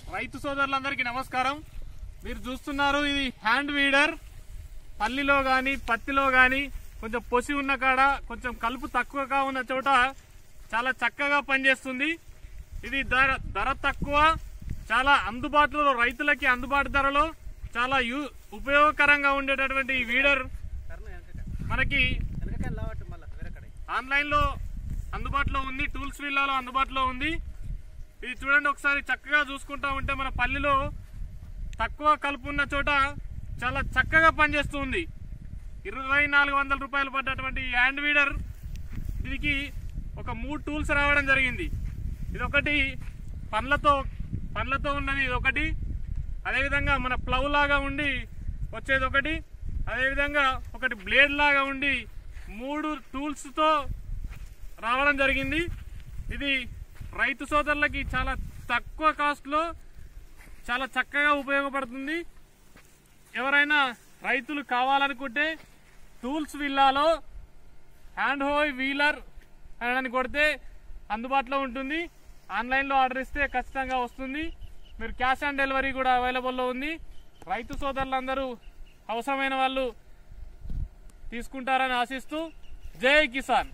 రైతు సోదరులందరికీ నమస్కారం మీరు చూస్తున్నారు ఇది హ్యాండ్ వీడర్ పల్లిలో గాని పత్తిలో గాని కొంచెం పొసి ఉన్న కాడ కొంచెం కలుపు తక్కువగా ఉన్న చోట చాలా చక్కగా పనిచేస్తుంది ఇది ధర ధర తక్కువ చాలా అందుబాటులో రైతులకి అందుబాటు ధరలో చాలా యూ ఉపయోగకరంగా ఉండేటటువంటి ఈ వీడర్ మనకి ఆన్లైన్ లో అందుబాటులో ఉంది టూల్స్ విల్లాలో అందుబాటులో ఉంది ఇది చూడండి ఒకసారి చక్కగా చూసుకుంటా ఉంటే మన పల్లిలో తక్కువ కలుపు ఉన్న చోట చాలా చక్కగా పనిచేస్తూ ఉంది ఇరవై నాలుగు వందల రూపాయలు పడ్డటువంటి ఈ హ్యాండ్ వీడర్ దీనికి ఒక మూడు టూల్స్ రావడం జరిగింది ఇది ఒకటి పండ్లతో పండ్లతో ఉన్నది ఇది ఒకటి అదేవిధంగా మన ప్లవ్ లాగా ఉండి వచ్చేది ఒకటి అదేవిధంగా ఒకటి బ్లేడ్ లాగా ఉండి మూడు టూల్స్తో రావడం జరిగింది ఇది రైతు సోదరులకి చాలా తక్కువ కాస్ట్లో చాలా చక్కగా ఉపయోగపడుతుంది ఎవరైనా రైతులు కావాలనుకుంటే టూల్స్ విల్లాలో హ్యాండ్ హోయ్ వీలర్ అని కొడితే అందుబాటులో ఉంటుంది ఆన్లైన్లో ఆర్డర్ ఇస్తే ఖచ్చితంగా వస్తుంది మీరు క్యాష్ ఆన్ డెలివరీ కూడా అవైలబుల్లో ఉంది రైతు సోదరులందరూ అవసరమైన వాళ్ళు తీసుకుంటారని ఆశిస్తూ జై కిసాన్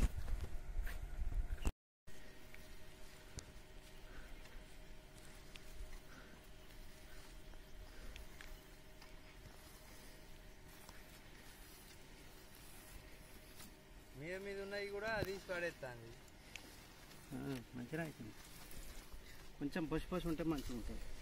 మీద మీద ఉన్నాయి కూడా తీసి పడేస్తాంది మంచిగా అవుతుంది కొంచెం పసి పసి ఉంటే మంచిగా ఉంటుంది